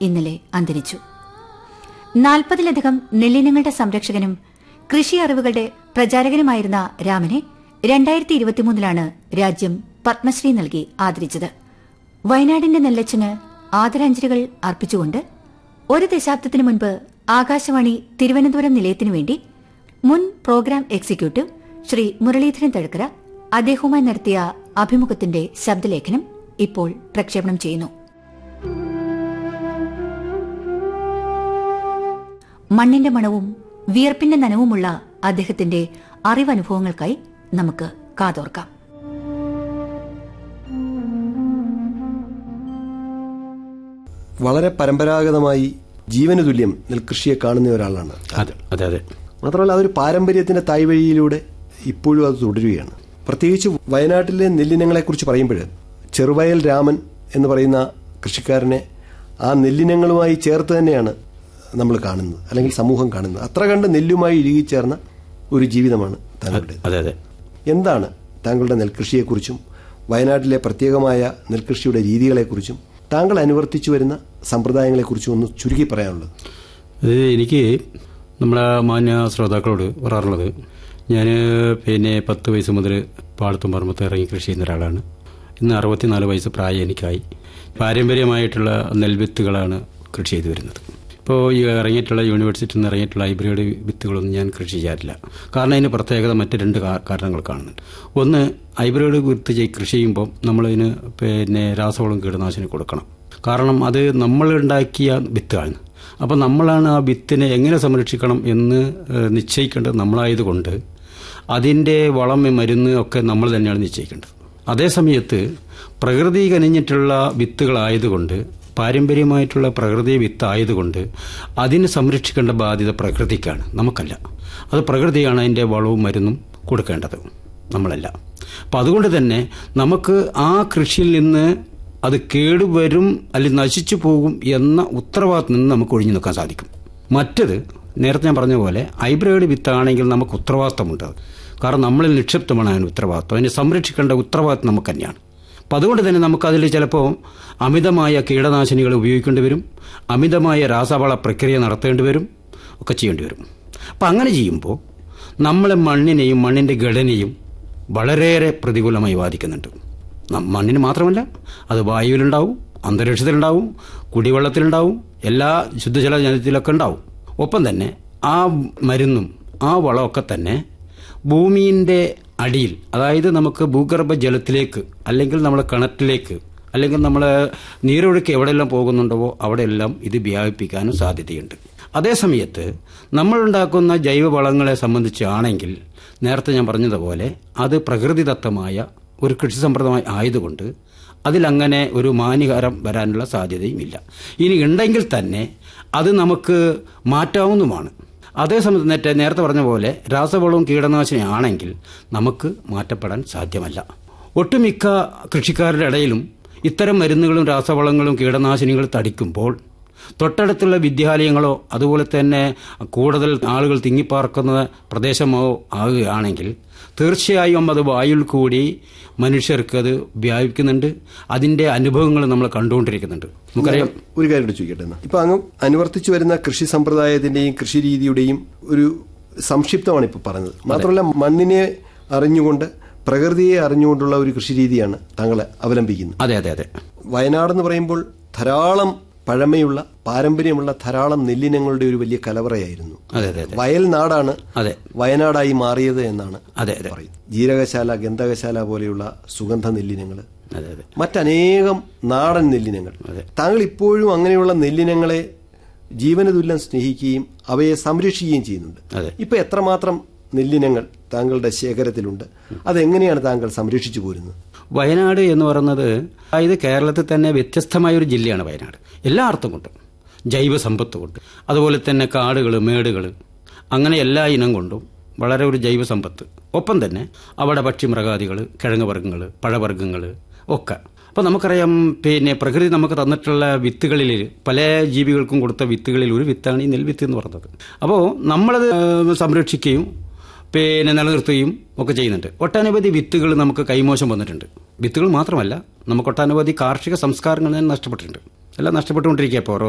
ഇന്നലെ അന്തരിച്ചു നാൽപ്പതിലധികം നെല്ലിനങ്ങളുടെ സംരക്ഷകനും കൃഷി അറിവുകളുടെ പ്രചാരകനുമായിരുന്ന രാമനെ രണ്ടായിരത്തി ഇരുപത്തിമൂന്നിലാണ് രാജ്യം പത്മശ്രീ നൽകി ആദരിച്ചത് വയനാടിന്റെ നെല്ലച്ചന് ആദരാഞ്ജലികൾ അർപ്പിച്ചുകൊണ്ട് ഒരു ദശാബ്ദത്തിനു മുൻപ് ആകാശവാണി തിരുവനന്തപുരം നിലയത്തിനു വേണ്ടി മുൻ പ്രോഗ്രാം എക്സിക്യൂട്ടീവ് ശ്രീ മുരളീധരൻ തഴക്കര അദ്ദേഹവുമായി നടത്തിയ അഭിമുഖത്തിന്റെ ശബ്ദലേഖനം ഇപ്പോൾ പ്രക്ഷേപണം ചെയ്യുന്നു മണ്ണിന്റെ മണവും വിയർപ്പിന്റെ നനവുമുള്ള അദ്ദേഹത്തിന്റെ അറിവനുഭവങ്ങൾക്കായി നമുക്ക് കാതോർക്കാം വളരെ പരമ്പരാഗതമായി ജീവന് തുല്യം നെൽകൃഷിയെ കാണുന്ന ഒരാളാണ് അതെ അതെ അതെ മാത്രമല്ല അതൊരു പാരമ്പര്യത്തിന്റെ തായ്വഴിയിലൂടെ ഇപ്പോഴും അത് തുടരുകയാണ് പ്രത്യേകിച്ച് വയനാട്ടിലെ നെല്ലിനങ്ങളെക്കുറിച്ച് പറയുമ്പോൾ ചെറുവയൽ രാമൻ എന്ന് പറയുന്ന കൃഷിക്കാരനെ ആ നെല്ലിനങ്ങളുമായി ചേർത്ത് തന്നെയാണ് നമ്മൾ കാണുന്നത് അല്ലെങ്കിൽ സമൂഹം കാണുന്നത് അത്ര കണ്ട് നെല്ലുമായി ഇഴുകിച്ചേർന്ന ഒരു ജീവിതമാണ് താങ്കളുടെ അതെ അതെ എന്താണ് താങ്കളുടെ നെൽകൃഷിയെക്കുറിച്ചും വയനാട്ടിലെ പ്രത്യേകമായ നെൽകൃഷിയുടെ രീതികളെക്കുറിച്ചും താങ്കൾ അനുവർത്തിച്ചു വരുന്ന സമ്പ്രദായങ്ങളെക്കുറിച്ചും ഒന്ന് ചുരുക്കി പറയാനുള്ളത് അത് എനിക്ക് നമ്മുടെ മാന്യ ശ്രോതാക്കളോട് പറയാറുള്ളത് ഞാൻ പിന്നെ പത്ത് വയസ്സ് മുതൽ പാടത്തും പറമ്പത്ത് ഇറങ്ങി കൃഷി ചെയ്യുന്ന ഒരാളാണ് ഇന്ന് അറുപത്തിനാല് വയസ്സ് പ്രായം എനിക്കായി പാരമ്പര്യമായിട്ടുള്ള നെൽവിത്തുകളാണ് കൃഷി ചെയ്തു വരുന്നത് ഇപ്പോൾ ഈ ഇറങ്ങിയിട്ടുള്ള യൂണിവേഴ്സിറ്റിയിൽ നിന്ന് ഇറങ്ങിയിട്ടുള്ള ഹൈബ്രിഡ് വിത്തുകളൊന്നും ഞാൻ കൃഷി ചെയ്യാറില്ല കാരണം അതിന് പ്രത്യേകത മറ്റ് രണ്ട് കാ- കാരണങ്ങൾ കാണുന്നുണ്ട് ഒന്ന് ഹൈബ്രിഡ് വിത്ത് ചെയ് കൃഷി ചെയ്യുമ്പോൾ നമ്മളതിന് പിന്നെ രാസവളം കീടനാശിനി കൊടുക്കണം കാരണം അത് നമ്മളുണ്ടാക്കിയ വിത്താണ് അപ്പോൾ നമ്മളാണ് ആ വിത്തിനെ എങ്ങനെ സംരക്ഷിക്കണം എന്ന് ഏഹ്, നിശ്ചയിക്കേണ്ടത് നമ്മളായതുകൊണ്ട് അതിൻ്റെ വളം മരുന്ന് ഒക്കെ നമ്മൾ തന്നെയാണ് നിശ്ചയിക്കേണ്ടത് അതേസമയത്ത് പ്രകൃതി കനിഞ്ഞിട്ടുള്ള വിത്തുകളായതുകൊണ്ട് പാരമ്പര്യമായിട്ടുള്ള പ്രകൃതി വിത്തായതുകൊണ്ട് അതിനെ സംരക്ഷിക്കേണ്ട ബാധ്യത പ്രകൃതിക്കാണ് നമുക്കല്ല അത് പ്രകൃതിയാണ് അതിൻ്റെ വളവും മരുന്നും കൊടുക്കേണ്ടത് നമ്മളല്ല അപ്പം അതുകൊണ്ട് തന്നെ നമുക്ക് ആ കൃഷിയിൽ നിന്ന് അത് കേടുവരും അല്ലെങ്കിൽ നശിച്ചു പോകും എന്ന ഉത്തരവാദിത്തം നിന്ന് നമുക്ക് ഒഴിഞ്ഞു നിൽക്കാൻ സാധിക്കും മറ്റത് നേരത്തെ ഞാൻ പറഞ്ഞ പോലെ ഹൈബ്രിഡ് വിത്താണെങ്കിൽ നമുക്ക് ഉത്തരവാദിത്തമുണ്ട് കാരണം നമ്മളിൽ നിക്ഷിപ്തമാണ് അതിന് ഉത്തരവാദിത്വം അതിനെ സംരക്ഷിക്കേണ്ട ഉത്തരവാദിത്വം നമുക്ക് തന്നെയാണ് അപ്പം അതുകൊണ്ട് തന്നെ നമുക്കതിൽ ചിലപ്പോൾ അമിതമായ കീടനാശിനികൾ ഉപയോഗിക്കേണ്ടി വരും അമിതമായ രാസവള പ്രക്രിയ നടത്തേണ്ടി വരും ഒക്കെ ചെയ്യേണ്ടി വരും അപ്പം അങ്ങനെ ചെയ്യുമ്പോൾ നമ്മളെ മണ്ണിനെയും മണ്ണിൻ്റെ ഘടനയും വളരെയേറെ പ്രതികൂലമായി ബാധിക്കുന്നുണ്ട് നം- മണ്ണിന് മാത്രമല്ല അത് വായുവിലുണ്ടാവും അന്തരീക്ഷത്തിലുണ്ടാവും കുടിവെള്ളത്തിലുണ്ടാവും എല്ലാ ശുദ്ധജല ജലത്തിലൊക്കെ ഉണ്ടാവും ഒപ്പം തന്നെ ആ മരുന്നും ആ വളമൊക്കെ തന്നെ ഭൂമിയുടെ അടിയിൽ അതായത് നമുക്ക് ഭൂഗർഭ ജലത്തിലേക്ക് അല്ലെങ്കിൽ നമ്മുടെ കിണറ്റിലേക്ക് അല്ലെങ്കിൽ നമ്മൾ നീരൊഴുക്ക് എവിടെയെല്ലാം പോകുന്നുണ്ടോ അവിടെയെല്ലാം ഇത് വ്യാപിപ്പിക്കാനും സാധ്യതയുണ്ട് അതേസമയത്ത് നമ്മളുണ്ടാക്കുന്ന ജൈവവളങ്ങളെ സംബന്ധിച്ചാണെങ്കിൽ നേരത്തെ ഞാൻ പറഞ്ഞതുപോലെ അത് പ്രകൃതിദത്തമായ ഒരു കൃഷി സമ്പ്രദായം ആയതുകൊണ്ട് അതിലങ്ങനെ ഒരു മാനികാരം വരാനുള്ള സാധ്യതയുമില്ല ഇനി ഉണ്ടെങ്കിൽ തന്നെ അത് നമുക്ക് മാറ്റാവുന്നതുമാണ് അതേസമയത്ത് നേരത്തെ നേരത്തെ പറഞ്ഞ പോലെ രാസവളവും കീടനാശിനി ആണെങ്കിൽ നമുക്ക് മാറ്റപ്പെടാൻ സാധ്യമല്ല ഒട്ടുമിക്ക കൃഷിക്കാരുടെ ഇടയിലും ഇത്തരം മരുന്നുകളും രാസവളങ്ങളും കീടനാശിനികളും തടിക്കുമ്പോൾ തൊട്ടടുത്തുള്ള വിദ്യാലയങ്ങളോ അതുപോലെ തന്നെ കൂടുതൽ ആളുകൾ തിങ്ങിപ്പാർക്കുന്ന പ്രദേശമോ ആകുകയാണെങ്കിൽ തീർച്ചയായും അത് വായുവിൽ കൂടി മനുഷ്യർക്ക് അത് വ്യാപിക്കുന്നുണ്ട് അതിന്റെ അനുഭവങ്ങൾ നമ്മൾ കണ്ടുകൊണ്ടിരിക്കുന്നുണ്ട് നമുക്കറിയാം ഒരു കാര്യം കൂടി ചോദിക്കട്ടെ എന്നാ. ഇപ്പൊ അങ്ങ് അനുവർത്തിച്ചു വരുന്ന കൃഷി സമ്പ്രദായത്തിന്റെയും കൃഷി രീതിയുടെയും ഒരു സംക്ഷിപ്തമാണ് ഇപ്പൊ പറഞ്ഞത് മാത്രമല്ല മണ്ണിനെ അറിഞ്ഞുകൊണ്ട് പ്രകൃതിയെ അറിഞ്ഞുകൊണ്ടുള്ള ഒരു കൃഷി രീതിയാണ് താങ്കൾ അവലംബിക്കുന്നത് അതെ അതെ അതെ വയനാടെന്ന് പറയുമ്പോൾ ധാരാളം പഴമയുള്ള പാരമ്പര്യമുള്ള ധാരാളം നെല്ലിനങ്ങളുടെ ഒരു വലിയ കലവറയായിരുന്നു അതെ അതെ അതെ വയൽ നാടാണ് അതെ വയനാടായി മാറിയത് എന്നാണ് അതെ അതെ പറയും ജീരകശാല ഗന്ധകശാല പോലെയുള്ള സുഗന്ധ നെല്ലിനങ്ങൾ അതെ അതെ മറ്റനേകം നാടൻ നെല്ലിനങ്ങൾ താങ്കൾ ഇപ്പോഴും അങ്ങനെയുള്ള നെല്ലിനങ്ങളെ ജീവന തുല്യം സ്നേഹിക്കുകയും അവയെ സംരക്ഷിക്കുകയും ചെയ്യുന്നുണ്ട് അതെ. ഇപ്പൊ എത്രമാത്രം നെല്ലിനങ്ങൾ താങ്കളുടെ ശേഖരത്തിലുണ്ട് അതെങ്ങനെയാണ് താങ്കൾ സംരക്ഷിച്ചു പോരുന്നത് വയനാട് എന്ന് പറയുന്നത് അതായത് കേരളത്തിൽ തന്നെ വ്യത്യസ്തമായ ഒരു ജില്ലയാണ് വയനാട് എല്ലാ അർത്ഥം കൊണ്ടും ജൈവ സമ്പത്ത് കൊണ്ട് അതുപോലെ തന്നെ കാടുകൾ മേടുകൾ അങ്ങനെ എല്ലാ ഇനം കൊണ്ടും വളരെ ഒരു ജൈവ സമ്പത്ത് ഒപ്പം തന്നെ അവിടെ പക്ഷിമൃഗാദികൾ കിഴങ്ങ് വർഗ്ഗങ്ങൾ പഴവർഗ്ഗങ്ങൾ ഒക്കെ അപ്പോൾ നമുക്കറിയാം പിന്നെ പ്രകൃതി നമുക്ക് തന്നിട്ടുള്ള വിത്തുകളിൽ പല ജീവികൾക്കും കൊടുത്ത വിത്തുകളിൽ ഒരു വിത്താണ് ഈ നെൽവിത്ത് എന്ന് പറയുന്നത് അപ്പോൾ നമ്മളത് ഏഹ്, സംരക്ഷിക്കുകയും പിന്നെ നിലനിർത്തുകയും ഒക്കെ ചെയ്യുന്നുണ്ട് ഒട്ടനവധി വിത്തുകൾ നമുക്ക് കൈമോശം വന്നിട്ടുണ്ട് വിത്തുകൾ മാത്രമല്ല നമുക്ക് ഒട്ടനവധി കാർഷിക സംസ്കാരങ്ങൾ തന്നെ നഷ്ടപ്പെട്ടിട്ടുണ്ട് എല്ലാം നഷ്ടപ്പെട്ടുകൊണ്ടിരിക്കുക ഇപ്പോൾ ഓരോ